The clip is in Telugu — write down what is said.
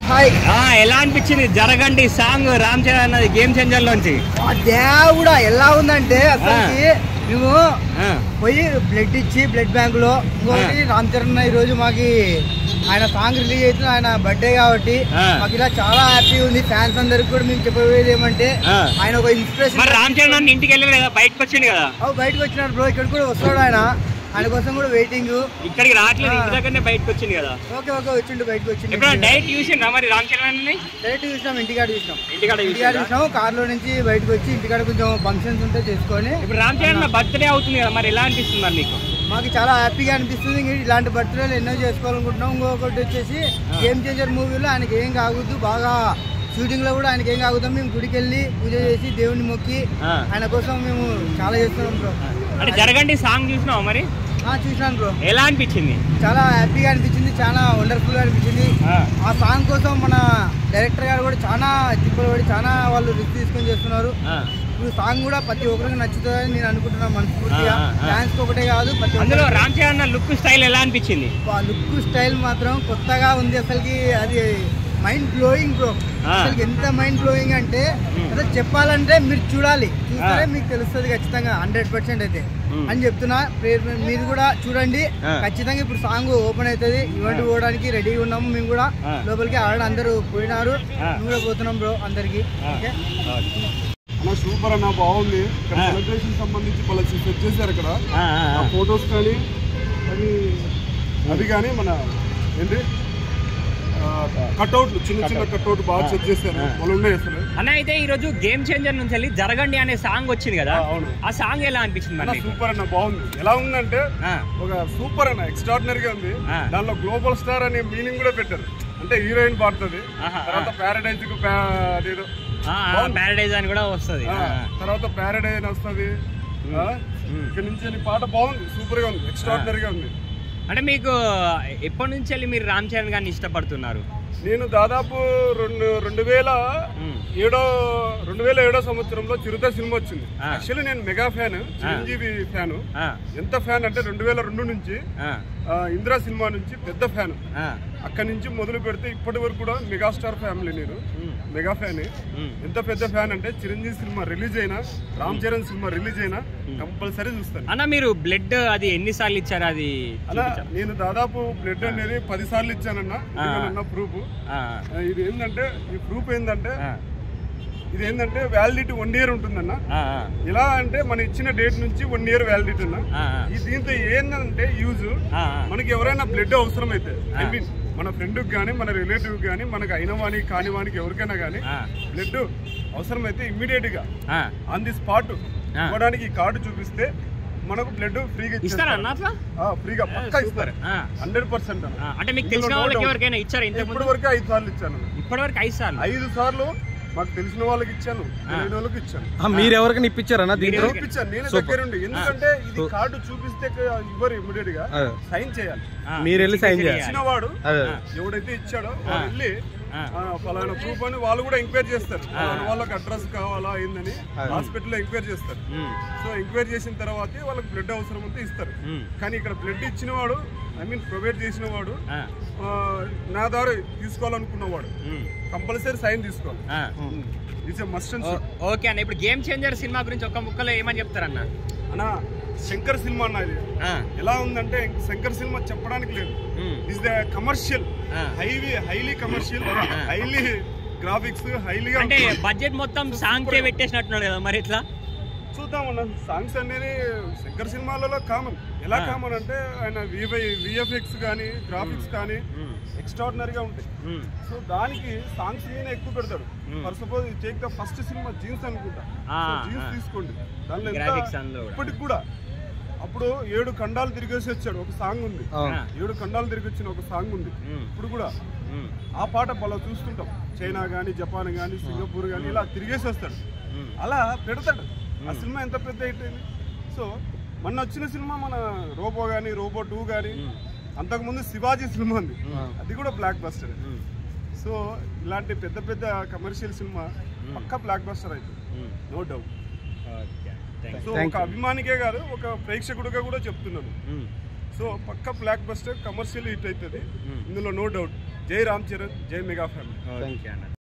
హాయ్ ఆ, ఎలా అనిపించింది జరగండి సాంగ్ రామ్ చరణ్ అన్నది గేమ్ చేంజర్ లోంచి ఆ దేవుడా ఎలా ఉందంటే అసలుకి మేము ఆ, పోయి బ్లడ్ ఇచ్చి బ్లడ్ బ్యాంక్ లో ఇంకొకటి రామ్ చరణ్ ఈ రోజు మాకి ఆయన సాంగ్ రిలీజ్ అవుతుంది ఆయన బర్త్డే కాబట్టి ఆ. మాకు ఇలా చాలా హ్యాపీ ఉంది ఫ్యాన్స్ అందరికి కూడా మేము చెప్పబోయేది ఏమంటే ఆ. ఆయన ఒక ఇన్స్పిరేషన్ మరి రామ్ చరణ్ అన్న ఇంటికి వెళ్ళలేదు కదా బయటకు వచ్చింది కదా బయటకు వచ్చినాడు బ్రో ఇక్కడ కూడా వస్తాడు ఆయన ఆయన కోసం కూడా వెయిటింగ్ ఇక్కడికి రావట్లేదు ఆ. ఇంటి దగ్గరనే బయటకు వచ్చింది కదా ఓకే ఓకే వచ్చిండు బయటకు వచ్చిండు ఎప్పుడైనా డైరెక్ట్ చూసిండ్రా మరి రామ్ చరణ్ అన్నని డైరెక్ట్ చూసినాం ఇంటికాడ చూసినాం ఇంటికాడ ఇంటికాడ చూసిండ్రా? చూసినాం కార్లో నుంచి బయటకు వచ్చి ఇంటికాడ కొంచెం ఫంక్షన్స్ ఉంటే చేసుకొని ఇప్పుడు రామ్ చరణ్ బర్త్డే అవుతుంది కదా మరి ఎలా అనిపిస్తుంది మరి నీకు మాకు చాలా హ్యాపీగా అనిపిస్తుంది ఇంక ఇలాంటి బర్త్డేలు ఎన్నో చేసుకోవాలనుకుంటున్నాం ఇంకొకటి వచ్చేసి గేమ్ చేంజర్ మూవీలో ఆయనకి ఏం కాకూడదు బాగా షూటింగ్ లో కూడా ఆయనకి ఏం కాకూడదు మేము గుడికి వెళ్ళి పూజ చేసి దేవుడిని మొక్కి ఆ. ఆయన కోసం మేము చాలా చేస్తున్నాం బ్రో అంటే జరగండి సాంగ్ చూసినావు మరి ఆ, చూసినాను బ్రో ఎలా అనిపించింది చాలా హ్యాపీగా అనిపించింది చాలా వండర్ఫుల్ గా అనిపించింది ఆ, ఆ సాంగ్ కోసం మన డైరెక్టర్ గారు కూడా చాలా తిప్పలు పడి చాలా వాళ్ళు రిస్క్ తీసుకొని చేస్తున్నారు ఆ. ఇప్పుడు సాంగ్ కూడా ప్రతి ఒక్కరికి నచ్చుతుందని నేను అనుకుంటున్నాను మనస్ఫూర్తిగా ఆ, ఆ, ఆ. డాన్స్ ఒకటే కాదు ప్రతి అందులో ఒక్కరికి రామ్ చరణ్ లుక్ స్టైల్ ఎలా అనిపించింది ఆ లుక్ స్టైల్ మాత్రం కొత్తగా ఉంది అసలుకి అది మైండ్ బ్లోయింగ్ బ్రో ఆ. అసలు ఎంత మైండ్ బ్లోయింగ్ అంటే అసలు చెప్పాలంటే మీరు చూడాలి చూస్తే ఆ. మీకు తెలుస్తుంది ఖచ్చితంగా హండ్రెడ్ పర్సెంట్ అయితే ఉమ్. అని చెప్తున్నా ప్రే- మీరు కూడా చూడండి ఆ. ఖచ్చితంగా ఇప్పుడు సాంగ్ ఓపెన్ అవుతుంది ఈవెంట్ పోవడానికి రెడీగా ఉన్నాము మేము కూడా ఆ. లోపలికి ఆడ అందరూ పోయినారు ఆ. మేము కూడా పోతున్నాం బ్రో అందరికి ఆ. ఓకే అన్న సూపర్ అన్న బాగుంది ఇక్కడ ఆ. సెలబ్రేషన్ సంబంధించి మళ్ళీ సెట్ చేశారు ఇక్కడ ఆ, ఆ, ఆ ఆ. ఫొటోస్ కానీ అది అది కానీ మన ఏంటి కట్అవుట్లు చిన్న చిన్న కట్అవుట్ బాగా సెట్ చేశారు ఆ. వాళ్ళు ఉన్నాయి అసలు అన్న అయితే ఈ రోజు గేమ్ చేంజర్ నుంచి వెళ్ళి జరగండి అనే సాంగ్ వచ్చింది కదా ఆ, అవును. ఆ సాంగ్ ఎలా అనిపించింది మరి అన్న నీకు? సూపర్ అన్న బాగుంది ఎలా ఉందంటే ఆ, ఒక సూపర్ అన్న ఎక్స్ట్రాడినరీ గా ఉంది ఆ. దానిలో గ్లోబల్ స్టార్ అనే మీనింగ్ కూడా పెట్టారు అంటే హీరోయిన్ పాడుతుంది ఆహా, తర్వాత ప్యారడైజ్ కు అదేదో ఆ, ఆ, ప్యారడైజ్ అని కూడా వస్తుంది ఆ, తర్వాత ప్యారడైజ్ అని వస్తుంది ఉమ్. ఇక్కడ నుంచి ఈ పాట బాగుంది సూపర్ గా ఉంది ఎక్స్ట్రాడినరీ గా ఉంది అంటే మీకు ఎప్పటి నుంచి వెళ్ళి మీరు రామ్ చరణ్ గారిని ఇష్టపడుతున్నారు నేను దాదాపు రెండు రెండు వేల ఉమ్. ఏడో రెండు వేల ఏడో సంవత్సరంలో చిరుత సినిమా వచ్చింది ఆ. యాక్చువల్లీ నేను మెగా ఫ్యాన్ చిరంజీవి ఫ్యాన్ ఆ, ఎంత ఫ్యాన్ అంటే రెండు వేల రెండు నుంచి ఆ, ఆ, ఇందిరా సినిమా నుంచి పెద్ద ఫ్యాన్ ఆ, అక్కడి నుంచి మొదలు పెడితే ఇప్పటి వరకు కూడా మెగాస్టార్ ఫ్యామిలీ నేను ఉమ్, మెగా ఫ్యాన్ ఉమ్. ఎంత పెద్ద ఫ్యాన్ అంటే చిరంజీవి సినిమా రిలీజ్ అయినా రామ్ చరణ్ సినిమా రిలీజ్ అయినా కంపల్సరీ చూస్తాను అన్న మీరు బ్లడ్ అది ఎన్నిసార్లు ఇచ్చారు అది అలా చూపించారు. నేను దాదాపు బ్లడ్ అనేది పది సార్లు ఇచ్చానన్నా ఇదిగోనన్నా ప్రూఫ్ ఆ, ఇది ఏంటంటే ఈ ప్రూఫ్ ఏంటంటే ఆ, ఇది ఏంటంటే వ్యాలిడిటీ వన్ ఇయర్ ఉంటుందన్న ఆ, ఆ, ఎలా అంటే మన ఇచ్చిన డేట్ నుంచి వన్ ఇయర్ వ్యాలిడిటీ అన్న ఆ, ఆ, ఈ దీంతో ఏంటంటే యూజ్ ఆ, ఆ. మనకి ఎవరైనా బ్లడ్ అవసరం అయితే ఐ మీన్ మన ఫ్రెండ్కి కానీ మన రిలేటివ్ కానీ మనకు అయిన వానికి కాని వానికి ఎవరికైనా కానీ ఆ, బ్లడ్ అవసరమైతే ఇమ్మీడియట్ గా ఆ. ఆన్ ది స్పాట్ ఆ. ఇవ్వడానికి ఈ కార్డు చూపిస్తే మనకు బ్లడ్ ఫ్రీగా ఇస్తారా అన్న అట్లా ఫ్రీగా పక్కా సూపర్ ఇస్తారు ఆ, హండ్రెడ్ పర్సెంట్ ఆ, అంటే మీకు తెలిసిన వాళ్ళకి ఎవరికైనా ఇచ్చారా ఇంతకు ఇప్పటి ముందు వరకు ఐదు సార్లు ఇచ్చాను ఇప్పటి వరకు ఐదు సార్లు ఐదు సార్లు మాకు తెలిసిన వాళ్ళకి ఇచ్చాను తెలియని వాళ్ళకి ఇచ్చాను మీరు ఎవరికైనా ఇప్పించారన్నా దీంట్లో ఎవరికి- ఇప్పించాను నేను దగ్గరుండి ఎందుకంటే ఇది కార్డు చూపిస్తే ఇవ్వరు ఇమ్మీడియట్ గా అదే. సైన్ చేయాలి ఆ, మీరు వెళ్ళి సైన్ చేయాలి. ఇచ్చిన వాడు అదే ఎవడైతే ఇచ్చాడో వాడు వెళ్ళి ఆ. ఆ, ఫలానా ప్రూఫ్ అని వాళ్ళు కూడా ఎంక్వైరీ చేస్తారు ఫలానా వాళ్ళకి అడ్రస్ కావాలా ఏందని హాస్పిటల్లో ఎంక్వైరీ చేస్తారు ఉమ్, సో ఎంక్వైరీ చేసిన తర్వాత వాళ్ళకి బ్లడ్ అవసరం ఉంటే ఇస్తారు ఉమ్, కానీ ఇక్కడ బ్లడ్ ఇచ్చిన వాడు ఐ మీన్ ప్రొవైడ్ చేసిన వాడు ఆ, ఆ, నా ద్వారా తీసుకోవాలనుకున్నవాడు ఉమ్, కంపల్సరీ సైన్ తీసుకోవాలి ఆ. ఇట్స్ ఎ మస్ట్ అండ్ ఓ- ఓకే అన్న ఇప్పుడు గేమ్ చేంజర్ సినిమా గురించి ఒక ముక్కలో ఏమని చెప్తారన్న అన్న శంకర్ సినిమా అన్న ఇది ఆ, ఎలా ఉందంటే ఇంక శంకర్ సినిమా చెప్పడానికి లేదు ఉమ్, ఇస్ ద కమర్షియల్ ఆ. Highly highly commercial highly graphics హైలీగా అంటే బడ్జెట్ మొత్తం సాంగ్ కే పెట్టేసినట్టున్నాడు కదా మరి ఇట్లా చూద్దాం అన్న సాంగ్స్ అనేది శంకర్ సినిమాలలో కామన్ ఎలా ఆ. కామన్ అంటే ఆయన వివై విఎఫ్ఎక్స్ కానీ గ్రాఫిక్స్ కానీ ఉమ్, ఎక్స్ట్రాడినరీగా ఉంటాయి ఉమ్, సో దానికి సాంగ్స్ మీద ఎక్కువ పెడతాడు Hmm. For suppose take the first cinema Jeans అనుకుంటా ఆ, జీన్స్ ఆ. తీసుకోండి దానిలో ఎంత- Graphics అందులో కూడా. ఇప్పటికి కూడా అప్పుడు ఏడు ఖండాలు తిరిగేసి వచ్చాడు ఒక సాంగ్ ఉంది అవును. ఆ, ఏడు ఖండాలు తిరిగి వచ్చిన ఒక సాంగ్ ఉంది ఉమ్, ఇప్పుడు కూడా ఉమ్, ఆ పాట బలా చూస్తుంటాం చైనా కానీ జపాన్ కానీ సింగపూర్ కానీ ఇలా తిరిగేసి వస్తాడు ఉమ్, అలా పెడతాడు ఆ సినిమా ఎంత పెద్ద హిట్ అయింది సో మొన్న వచ్చిన సినిమా మన రోబో కానీ రోబో టూ కానీ ఉమ్, అంతకుముందు శివాజీ సినిమా ఉంది ఉమ్, అది కూడా బ్లాక్ బస్టర్ ఉమ్, సో ఇలాంటి పెద్ద పెద్ద కమర్షియల్ సినిమా పక్కా బ్లాక్ బస్టర్ అవుతుంది um. No doubt okay thank so Thank ఒక you. అభిమానికే కాదు ఒక ప్రేక్షకుడిగా కూడా చెప్తున్నాను యూ సో పక్క బ్లాక్ బస్టర్ కమర్షియల్ హిట్ అవుతుంది Hmm. ఇందులో నో డౌట్ జై రామ్ చరణ్ జై మెగా ఫ్యామిలీ ఓకే అన్న